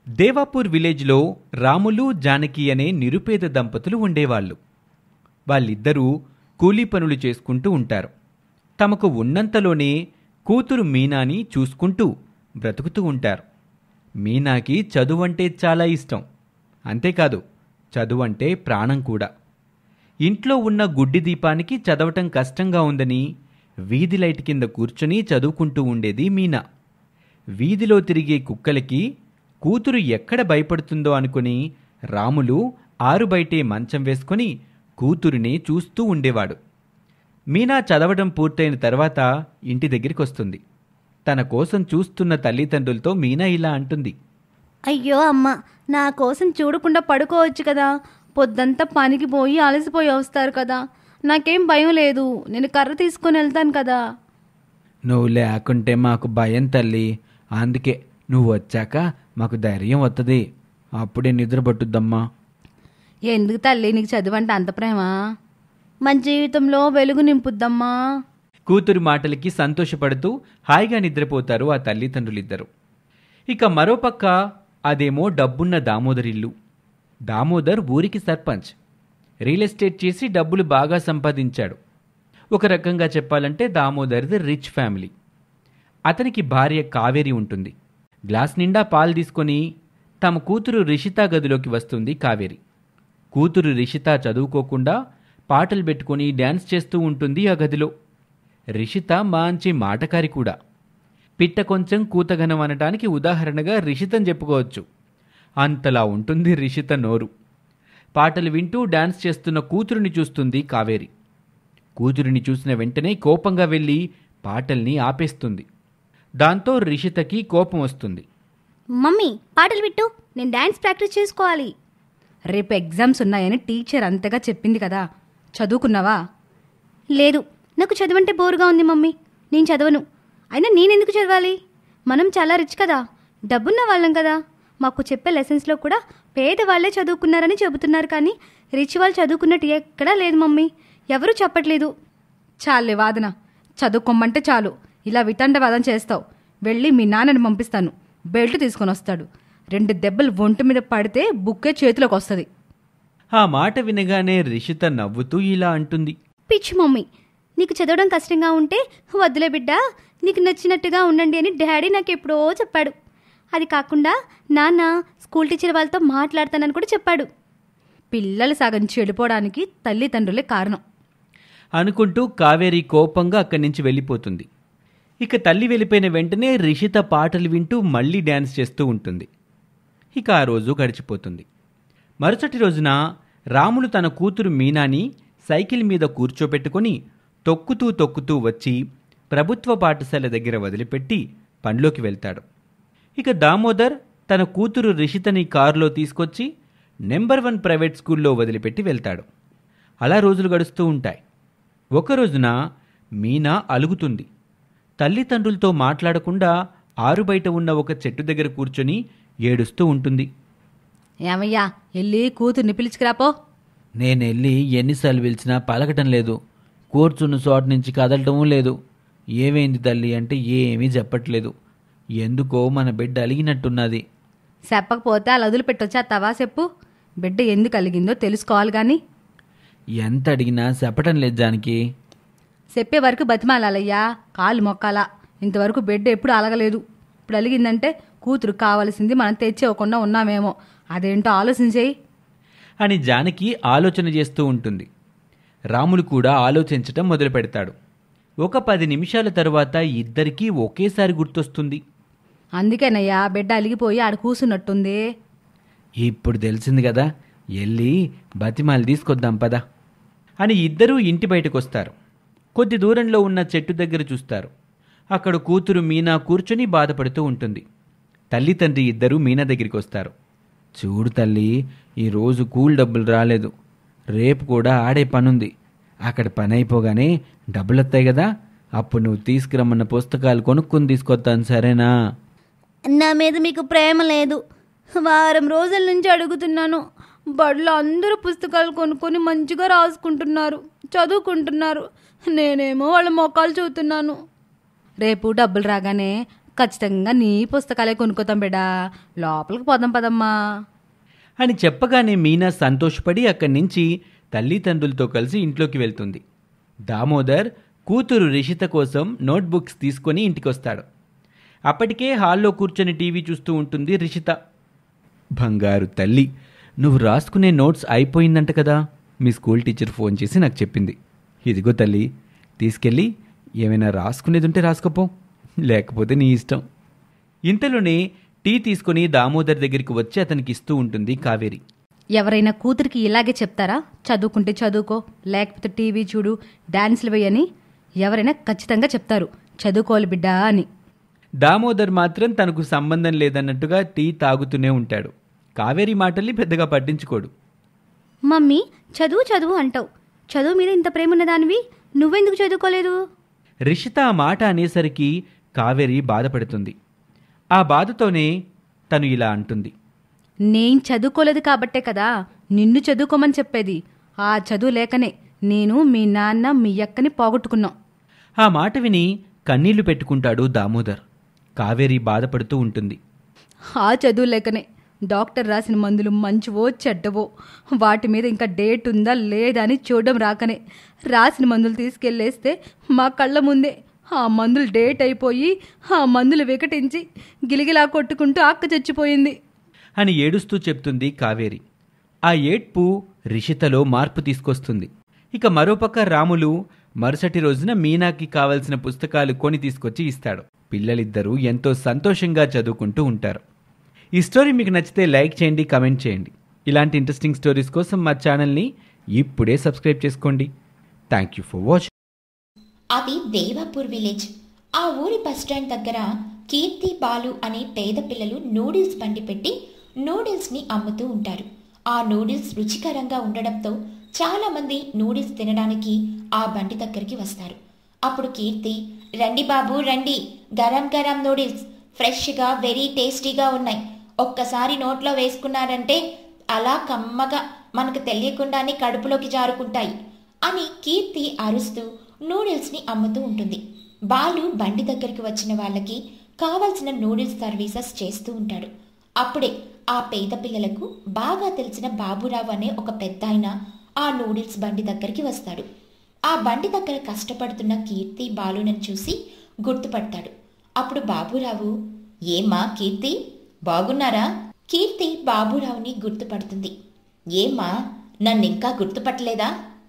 దేవాపూర్ విలేజ్లో రాములు జానకి అనే నిరుపేద దంపతులు ఉండేవాళ్ళు వాళ్ళిద్దరూ కూలీ పనులు చేసుకుంటూ ఉంటారు తమకు ఉన్నంతలోనే కూతురు మీనాని చూసుకుంటూ బ్రతుకుతూ ఉంటారు మీనాకి చదువంటే చాలా ఇష్టం అంతేకాదు చదువంటే ప్రాణం కూడా ఇంట్లో ఉన్న గుడ్డి దీపానికి చదవటం కష్టంగా ఉందని వీధి లైట్ కింద కూర్చుని చదువుకుంటూ ఉండేది మీనా వీధిలో తిరిగే కుక్కలకి కూతురు ఎక్కడ భయపడుతుందో అనుకుని రాములు ఆరు బయటే మంచం వేసుకొని కూతురిని చూస్తూ ఉండేవాడు మీనా చదవడం పూర్తయిన తర్వాత ఇంటి దగ్గరికి వస్తుంది తన కోసం చూస్తున్న తల్లిదండ్రులతో మీనా ఇలా అంటుంది అయ్యో అమ్మ నా కోసం చూడకుండా పడుకోవచ్చు కదా పొద్దంతా పనికి పోయి అలసిపోయి వస్తారు కదా నాకేం భయం లేదు నేను కర్ర తీసుకొని వెళ్తాను కదా నువ్వు లేకుంటే మాకు భయం తల్లి అందుకే నువ్వు వచ్చాక మాకు ధైర్యం వస్తుంది అప్పుడే నిద్ర పట్టుద్దమ్మా ఎందుకు తల్లి నీకు చదువు అంటే అంత ప్రేమ మన జీవితంలో వెలుగు నింపుద్దమ్మా కూతురు మాటలకి సంతోషపడుతూ హాయిగా నిద్రపోతారు ఆ తల్లిదండ్రులిద్దరు ఇక మరోపక్క అదేమో డబ్బున్న దామోదరిల్లు దామోదర్ ఊరికి సర్పంచ్ రియల్ ఎస్టేట్ చేసి డబ్బులు బాగా సంపాదించాడు ఒక రకంగా చెప్పాలంటే దామోదర్ది రిచ్ ఫ్యామిలీ అతనికి భార్య కావేరి ఉంటుంది గ్లాస్ నిండా పాలు తీసుకొని తమ కూతురు రిషిత గదిలోకి వస్తుంది కావేరి కూతురు రిషిత చదువుకోకుండా పాటలు పెట్టుకొని డ్యాన్స్ చేస్తూ ఉంటుంది ఆ గదిలో రిషిత మంచి మాటకారి కూడా పిట్ట కొంచెం కూతగనం అనటానికి ఉదాహరణగా రిషితని చెప్పుకోవచ్చు అంతలా ఉంటుంది రిషిత నోరు పాటలు వింటూ డాన్స్ చేస్తున్న కూతురుని చూస్తుంది కావేరి కూతురిని చూసిన వెంటనే కోపంగా వెళ్ళి పాటల్ని ఆపేస్తుంది దాంతో రిషితకి కోపం వస్తుంది మమ్మీ పాటలు విట్టు నేను డాన్స్ ప్రాక్టీస్ చేసుకోవాలి రేపు ఎగ్జామ్స్ ఉన్నాయని టీచర్ అంతగా చెప్పింది కదా చదువుకున్నావా లేదు నాకు చదవంటే బోరుగా ఉంది మమ్మీ నేను చదవను అయినా నేనెందుకు చదవాలి మనం చాలా రిచ్ కదా డబ్బున్న వాళ్ళం కదా మాకు చెప్పే లెసన్స్లో కూడా పేదవాళ్లే చదువుకున్నారని చెబుతున్నారు కానీ రిచ్ వాళ్ళు చదువుకున్నట్టు ఎక్కడా లేదు మమ్మీ ఎవరూ చెప్పట్లేదు చాలే వాదన చదువుకోమంటే చాలు ఇలా వితండవాదం చేస్తావు వెళ్ళి మీ నాన్నని పంపిస్తాను బెల్ట్ తీసుకొని వస్తాడు రెండు దెబ్బలు ఒంటి మీద పడితే బుక్కే చేతిలోకి వస్తుంది ఆ మాట వినగానే రిషిత నవ్వుతూ ఇలా అంటుంది పిచ్చి మమ్మీ నీకు చదవడం కష్టంగా ఉంటే వద్దులే బిడ్డ నీకు నచ్చినట్టుగా ఉండండి అని డాడీ నాకు ఎప్పుడో చెప్పాడు అది కాకుండా నాన్న స్కూల్ టీచర్ వాళ్ళతో మాట్లాడతానని కూడా చెప్పాడు పిల్లలు సగం చెడిపోవడానికి తల్లిదండ్రులే కారణం అనుకుంటూ కావేరి కోపంగా అక్కడి నుంచి వెళ్ళిపోతుంది ఇక తల్లి వెళ్ళిపోయిన వెంటనే రిషిత పాటలు వింటూ మళ్ళీ డ్యాన్స్ చేస్తూ ఉంటుంది ఇక ఆ రోజు గడిచిపోతుంది మరుసటి రోజున రాములు తన కూతురు మీనాని సైకిల్ మీద కూర్చోపెట్టుకొని తొక్కుతూ తొక్కుతూ వచ్చి ప్రభుత్వ పాఠశాల దగ్గర వదిలిపెట్టి పనిలోకి వెళ్తాడు ఇక దామోదర్ తన కూతురు రిషితని కారులో తీసుకొచ్చి నెంబర్ వన్ ప్రైవేట్ స్కూల్లో వదిలిపెట్టి వెళ్తాడు అలా రోజులు గడుస్తూ ఉంటాయి ఒక రోజున మీనా అలుగుతుంది తల్లిదండ్రులతో మాట్లాడకుండా ఆరు బయట ఉన్న ఒక చెట్టు దగ్గర కూర్చొని ఏడుస్తూ ఉంటుంది ఏమయ్యా వెళ్ళి కూతుర్ని పిలుచుకురాపో నేను వెళ్ళి ఎన్నిసార్లు పిలిచినా పలకటం లేదు కూర్చున్న చోట నుంచి కదలటం లేదు ఏమైంది తల్లి అంటే ఏమీ చెప్పట్లేదు ఎందుకో మన బిడ్డ అలిగినట్టున్నది చెప్పకపోతే అలా వదిలిపెట్టొచ్చేస్తావా చెప్పు బిడ్డ ఎందుకు కలిగిందో తెలుసుకోవాలి కానీ ఎంత అడిగినా చెప్పటం లేదు జానకి చెప్పే వరకు బతిమాలాలయ్యా కాలు మొక్కాలా ఇంతవరకు బిడ్డ ఎప్పుడు అలగలేదు ఇప్పుడు అలిగిందంటే కూతురు కావాల్సింది మనం తెచ్చేవ్వకుండా ఉన్నామేమో అదేంటో ఆలోచించేయి అని జానకి ఆలోచన చేస్తూ ఉంటుంది రాములు కూడా ఆలోచించటం మొదలు పెడతాడు ఒక పది నిమిషాల తరువాత ఇద్దరికీ ఒకేసారి గుర్తొస్తుంది అందుకేనయ్యా బిడ్డ అలిగిపోయి ఆడ కూసున్నట్టుంది ఇప్పుడు తెలిసింది కదా వెళ్ళి బతిమాలు తీసుకొద్దాం పదా అని ఇద్దరూ ఇంటి బయటకొస్తారు కొద్ది దూరంలో ఉన్న చెట్టు దగ్గర చూస్తారు అక్కడ కూతురు మీనా కూర్చొని బాధపడుతూ ఉంటుంది తల్లి తండ్రి ఇద్దరూ మీనా దగ్గరికి వస్తారు చూడు తల్లి ఈరోజు కూల్ డబ్బులు రాలేదు రేపు కూడా ఆడే పనుంది అక్కడ పని అయిపోగానే డబ్బులు వస్తాయి కదా అప్పుడు నువ్వు తీసుకురమ్మన్న పుస్తకాలు కొనుక్కొని తీసుకొస్తాను సరేనా నా మీద మీకు ప్రేమ లేదు వారం రోజుల నుంచి అడుగుతున్నాను బడిలో అందరూ పుస్తకాలు కొనుక్కొని మంచిగా రాసుకుంటున్నారు చదువుకుంటున్నారు నేనేమో వాళ్ళ మొక్కలు చూస్తున్నాను రేపు డబ్బులు రాగానే ఖచ్చితంగా నీ పుస్తకాలే కొనుక్కోతాం బిడ్డా లోపలికి పోదాం పదమ్మా అని చెప్పగానే మీనా సంతోషపడి అక్కడి నుంచి తల్లిదండ్రులతో కలిసి ఇంట్లోకి వెళ్తుంది దామోదర్ కూతురు రిషిత కోసం నోట్బుక్స్ తీసుకొని ఇంటికొస్తాడు అప్పటికే హాల్లో కూర్చొని టీవీ చూస్తూ ఉంటుంది రిషిత బంగారు తల్లి నువ్వు రాసుకునే నోట్స్ అయిపోయిందంట కదా మీ స్కూల్ టీచర్ ఫోన్ చేసి నాకు చెప్పింది ఇదిగో తల్లి తీసుకెళ్ళి ఏమైనా రాసుకునేది ఉంటే రాసుకోపో లేకపోతే నీ ఇష్టం ఇంతలోనే టీ తీసుకొని దామోదర్ దగ్గరికి వచ్చి అతనికి ఇస్తూ ఉంటుంది కావేరి ఎవరైనా కూతురికి ఇలాగే చెప్తారా చదువుకుంటే చదువుకో లేకపోతే టీవీ చూడు డాన్సులు వేయని ఎవరైనా ఖచ్చితంగా చెప్తారు చదువుకోవాలి బిడ్డా అని దామోదర్ మాత్రం తనకు సంబంధం లేదన్నట్టుగా టీ తాగుతూనే ఉంటాడు కావేరి మాటల్ని పెద్దగా పట్టించుకోడు మమ్మీ చదువు చదువు అంటావు చదువు మీద ఇంత ప్రేమ ఉన్నదానివి నువ్వెందుకు చదువుకోలేదు రిషిత ఆ మాట అనేసరికి కావేరి బాధపడుతుంది ఆ బాధతోనే తను ఇలా అంటుంది నేను చదువుకోలేదు కాబట్టే కదా నిన్ను చదువుకోమని చెప్పేది ఆ చదువు లేకనే నేను మీ నాన్న మీ అక్కని పోగొట్టుకున్నాం ఆ మాట విని కన్నీళ్లు పెట్టుకుంటాడు దామోదర్ కావేరి బాధపడుతూ ఉంటుంది ఆ చదువు లేకనే డాక్టర్ రాసిన మందులు మంచివో చెడ్డవో వాటి మీద ఇంకా డేట్ ఉందా లేదా అని చూడడం రాకనే రాసిన మందులు తీసుకెళ్ళేస్తే మా కళ్ళ ముందే ఆ మందులు డేట్ అయిపోయి ఆ మందులు వికటించి గిలిగిలా కొట్టుకుంటూ అక్క చచ్చిపోయింది అని ఏడుస్తూ చెప్తుంది కావేరి ఆ ఏడ్పు రిషితలో మార్పు తీసుకొస్తుంది ఇక మరోపక్క రాములు మరుసటి రోజున మీనాకి కావలసిన పుస్తకాలు కొని తీసుకొచ్చి ఇస్తాడు పిల్లలిద్దరూ ఎంతో సంతోషంగా చదువుకుంటూ ఉంటారు ఈ స్టోరీ మీకు నచ్చితే లైక్ చేయండి కమెంట్ చేయండి ఇలాంటి ఇంట్రెస్టింగ్ స్టోరీస్ కోసం మా ఛానల్ని ఇప్పుడే సబ్స్క్రైబ్ చేసుకోండి థ్యాంక్ యూ ఫర్ వాచింగ్ అది దేవాపూర్ విలేజ్ ఆ ఊరి బస్టాండ్ దగ్గర కీర్తి బాలు అనే పేద పిల్లలు నూడిల్స్ బండి పెట్టి నూడిల్స్ని అమ్ముతూ ఉంటారు ఆ నూడిల్స్ రుచికరంగా ఉండడంతో చాలా మంది నూడిల్స్ తినడానికి ఆ బండి దగ్గరికి వస్తారు అప్పుడు కీర్తి రండి బాబు రండి గరం గరం నూడిల్స్ ఫ్రెష్గా వెరీ టేస్టీగా ఉన్నాయి ఒక్కసారి నోట్లో వేసుకున్నారంటే అలా కమ్మగా మనకు తెలియకుండానే కడుపులోకి జారుకుంటాయి అని కీర్తి అరుస్తూ నూడిల్స్ని అమ్ముతూ ఉంటుంది బాలు బండి దగ్గరికి వచ్చిన వాళ్ళకి కావలసిన నూడిల్స్ సర్వీసెస్ చేస్తూ ఉంటాడు అప్పుడే ఆ పేద పిల్లలకు బాగా తెలిసిన బాబురావు అనే ఒక పెద్దాయన ఆ నూడిల్స్ బండి దగ్గరికి వస్తాడు ఆ బండి దగ్గర కష్టపడుతున్న కీర్తి బాలునని చూసి గుర్తుపడతాడు అప్పుడు బాబురావు ఏమా కీర్తి బాగున్నారా కీర్తి బాబురావుని గుర్తుపడుతుంది ఏమ్మా నన్నింకా గుర్తుపట్టలేదా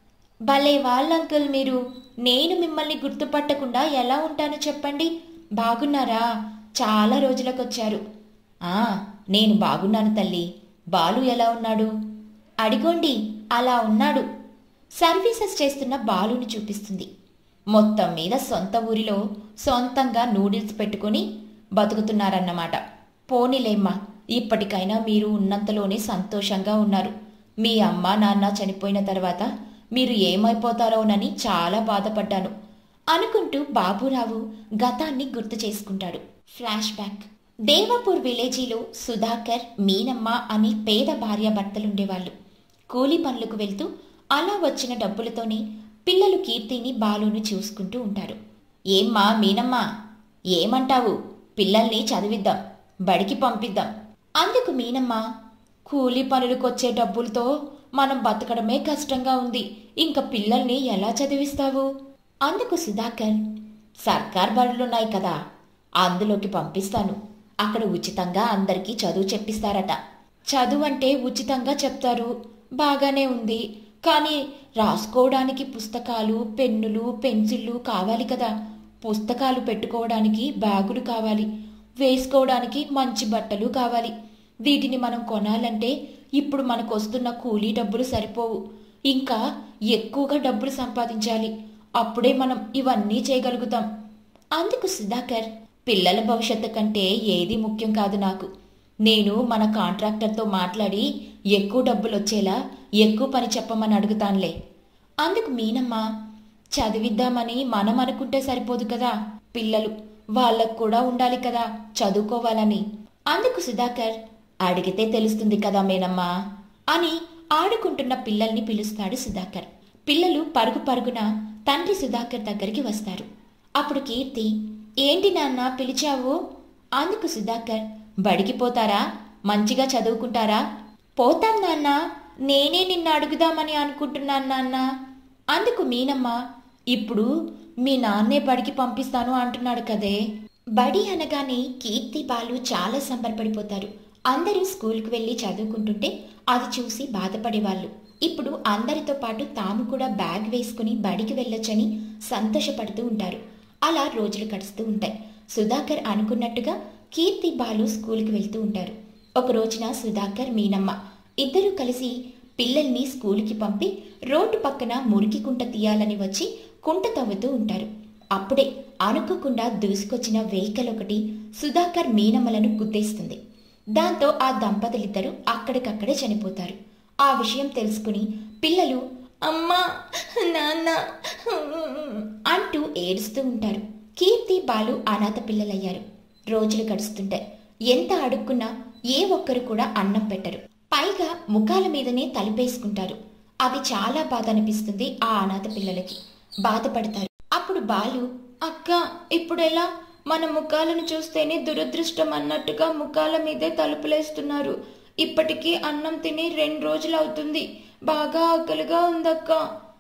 భలే వాళ్ళ అంకుల్ మీరు నేను మిమ్మల్ని గుర్తుపట్టకుండా ఎలా ఉంటానో చెప్పండి బాగున్నారా చాలా రోజులకొచ్చారు ఆ నేను బాగున్నాను తల్లి బాలు ఎలా ఉన్నాడు అడిగోండి అలా ఉన్నాడు సర్వీసెస్ చేస్తున్న బాలుని చూపిస్తుంది మొత్తం మీద సొంత ఊరిలో సొంతంగా నూడిల్స్ పెట్టుకొని బతుకుతున్నారన్నమాట పోనీలేమ్మా ఇప్పటికైనా మీరు ఉన్నంతలోనే సంతోషంగా ఉన్నారు మీ అమ్మ నాన్న చనిపోయిన తర్వాత మీరు ఏమైపోతారోనని చాలా బాధపడ్డాను అనుకుంటూ బాబురావు గతాన్ని గుర్తు చేసుకుంటాడు ఫ్లాష్ బ్యాక్ దేవపూర్ విలేజీలో సుధాకర్ మీనమ్మ అని పేద భార్యాభర్తలుండేవాళ్ళు కూలీ పనులకు వెళ్తూ అలా వచ్చిన డబ్బులతోనే పిల్లలు కీర్తిని బాలుని చూసుకుంటూ ఉంటారు ఏమ్మా మీనమ్మ ఏమంటావు పిల్లల్ని చదివిద్దాం బడికి పంపిద్దాం అందుకు మీనమ్మ కూలీ పనులకొచ్చే డబ్బులతో మనం బతకడమే కష్టంగా ఉంది ఇంకా పిల్లల్ని ఎలా చదివిస్తావు అందుకు సుధాకర్ సర్కార్ బడులున్నాయి కదా అందులోకి పంపిస్తాను అక్కడ ఉచితంగా అందరికీ చదువు చెప్పిస్తారట చదువు అంటే ఉచితంగా చెప్తారు బాగానే ఉంది కానీ రాసుకోవడానికి పుస్తకాలు పెన్నులు పెన్సిళ్ళు కావాలి కదా పుస్తకాలు పెట్టుకోవడానికి బ్యాగులు కావాలి వేసుకోవడానికి మంచి బట్టలు కావాలి వీటిని మనం కొనాలంటే ఇప్పుడు మనకు వస్తున్న కూలీ డబ్బులు సరిపోవు ఇంకా ఎక్కువగా డబ్బులు సంపాదించాలి అప్పుడే మనం ఇవన్నీ చేయగలుగుతాం అందుకు సుధాకర్ పిల్లల భవిష్యత్తు కంటే ఏది ముఖ్యం కాదు నాకు నేను మన కాంట్రాక్టర్తో మాట్లాడి ఎక్కువ డబ్బులు వచ్చేలా ఎక్కువ పని చెప్పమని అడుగుతానులే అందుకు మీనమ్మ చదివిద్దామని మనం అనుకుంటే సరిపోదు కదా పిల్లలు వాళ్ళకు కూడా ఉండాలి కదా చదువుకోవాలని అందుకు సుధాకర్ అడిగితే తెలుస్తుంది కదా మేనమ్మా అని ఆడుకుంటున్న పిల్లల్ని పిలుస్తాడు సుధాకర్ పిల్లలు పరుగు పరుగున తండ్రి సుధాకర్ దగ్గరికి వస్తారు అప్పుడు కీర్తి ఏంటి నాన్న పిలిచావు అందుకు సుధాకర్ బడికి పోతారా మంచిగా చదువుకుంటారా పోతాం నాన్న నేనే నిన్ను అడుగుదామని అనుకుంటున్నాను నాన్న అందుకు మీనమ్మ ఇప్పుడు మీ నాన్నే బడికి పంపిస్తాను అంటున్నాడు కదే బడి అనగానే కీర్తి బాలు చాలా సంబరపడిపోతారు అందరూ స్కూల్కి వెళ్ళి చదువుకుంటుంటే అది చూసి బాధపడేవాళ్ళు ఇప్పుడు అందరితో పాటు తాము కూడా బ్యాగ్ వేసుకుని బడికి వెళ్ళొచ్చని సంతోషపడుతూ ఉంటారు అలా రోజులు గడుస్తూ ఉంటాయి సుధాకర్ అనుకున్నట్టుగా కీర్తి బాలు స్కూల్కి వెళ్తూ ఉంటారు ఒక రోజున సుధాకర్ మీనమ్మ ఇద్దరూ కలిసి పిల్లల్ని స్కూల్కి పంపి రోడ్డు పక్కన మురికి కుంట తీయాలని వచ్చి కుంట తవ్వుతూ ఉంటారు అప్పుడే అనుకోకుండా దూసుకొచ్చిన వెహికల్ ఒకటి సుధాకర్ మీనమ్మలను గుద్దేస్తుంది దాంతో ఆ దంపతులిద్దరూ అక్కడికక్కడే చనిపోతారు ఆ విషయం తెలుసుకుని పిల్లలు అమ్మా నాన్న అంటూ ఏడుస్తూ ఉంటారు కీర్తి బాలు అనాథ పిల్లలయ్యారు రోజులు గడుస్తుంటాయి ఎంత అడుక్కున్నా ఏ ఒక్కరు కూడా అన్నం పెట్టరు పైగా ముఖాల మీదనే తలిపేసుకుంటారు అది చాలా బాధ అనిపిస్తుంది ఆ అనాథ పిల్లలకి బాధపడతారు అప్పుడు బాలు అక్క ఇప్పుడెలా మన ముఖాలను చూస్తేనే దురదృష్టం అన్నట్టుగా ముఖాల మీదే తలుపులేస్తున్నారు ఇప్పటికీ అన్నం తిని రెండు రోజులు అవుతుంది బాగా ఆకలిగా ఉందక్క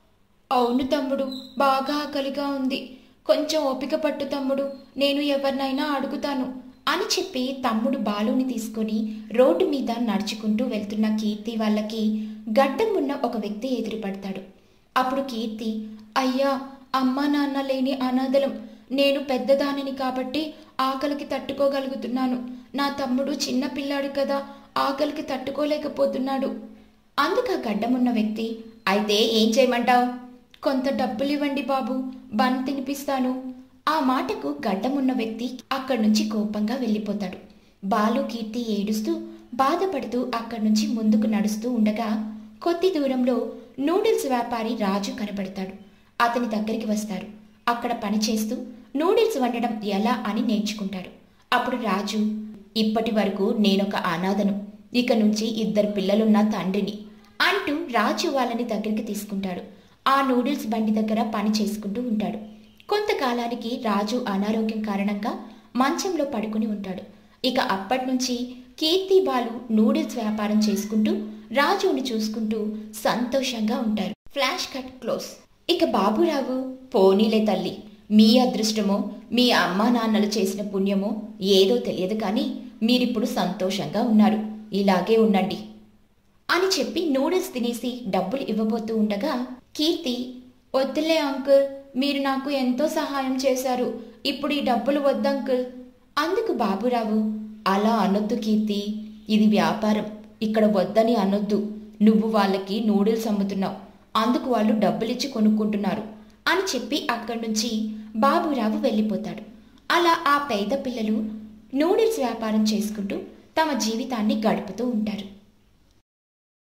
అవును తమ్ముడు బాగా ఆకలిగా ఉంది కొంచెం ఓపిక పట్టు తమ్ముడు నేను ఎవరినైనా అడుగుతాను అని చెప్పి తమ్ముడు బాలుని తీసుకొని రోడ్డు మీద నడుచుకుంటూ వెళ్తున్న కీర్తి వాళ్ళకి గడ్డం ఉన్న ఒక వ్యక్తి ఎదురుపడతాడు అప్పుడు కీర్తి అయ్యా అమ్మా నాన్న లేని అనాథలం నేను పెద్దదానిని కాబట్టి ఆకలికి తట్టుకోగలుగుతున్నాను నా తమ్ముడు చిన్న పిల్లాడు కదా ఆకలికి తట్టుకోలేకపోతున్నాడు అందుకు ఆ గడ్డమున్న వ్యక్తి అయితే ఏం చేయమంటావు కొంత డబ్బులు ఇవ్వండి బాబు బన్ తినిపిస్తాను ఆ మాటకు గడ్డమున్న వ్యక్తి అక్కడి నుంచి కోపంగా వెళ్ళిపోతాడు బాలు కీర్తి ఏడుస్తూ బాధపడుతూ అక్కడి నుంచి ముందుకు నడుస్తూ ఉండగా కొద్ది దూరంలో నూడిల్స్ వ్యాపారి రాజు కనబడతాడు అతని దగ్గరికి వస్తారు అక్కడ పనిచేస్తూ నూడిల్స్ వండడం ఎలా అని నేర్చుకుంటాడు అప్పుడు రాజు ఇప్పటి వరకు నేనొక అనాథను ఇక నుంచి ఇద్దరు పిల్లలున్న తండ్రిని అంటూ రాజు వాళ్ళని దగ్గరికి తీసుకుంటాడు ఆ నూడిల్స్ బండి దగ్గర పని చేసుకుంటూ ఉంటాడు కొంతకాలానికి రాజు అనారోగ్యం కారణంగా మంచంలో పడుకుని ఉంటాడు ఇక అప్పటి నుంచి కీర్తి బాలు నూడిల్స్ వ్యాపారం చేసుకుంటూ రాజుని చూసుకుంటూ సంతోషంగా ఉంటారు ఫ్లాష్ కట్ క్లోజ్ ఇక బాబురావు పోనీలే తల్లి మీ అదృష్టమో మీ అమ్మా నాన్నలు చేసిన పుణ్యమో ఏదో తెలియదు కానీ మీరిప్పుడు సంతోషంగా ఉన్నారు ఇలాగే ఉండండి అని చెప్పి నూడిల్స్ తినేసి డబ్బులు ఇవ్వబోతూ ఉండగా కీర్తి వద్దులే అంకుల్ మీరు నాకు ఎంతో సహాయం చేశారు ఇప్పుడు ఈ డబ్బులు వద్దంకుల్ అందుకు బాబురావు అలా అనొద్దు కీర్తి ఇది వ్యాపారం ఇక్కడ వద్దని అనొద్దు నువ్వు వాళ్ళకి నూడిల్స్ అమ్ముతున్నావు అందుకు వాళ్ళు డబ్బులిచ్చి కొనుక్కుంటున్నారు అని చెప్పి అక్కడి నుంచి బాబురావు వెళ్ళిపోతాడు అలా ఆ పేద పిల్లలు నూడిల్స్ వ్యాపారం చేసుకుంటూ తమ జీవితాన్ని గడుపుతూ ఉంటారు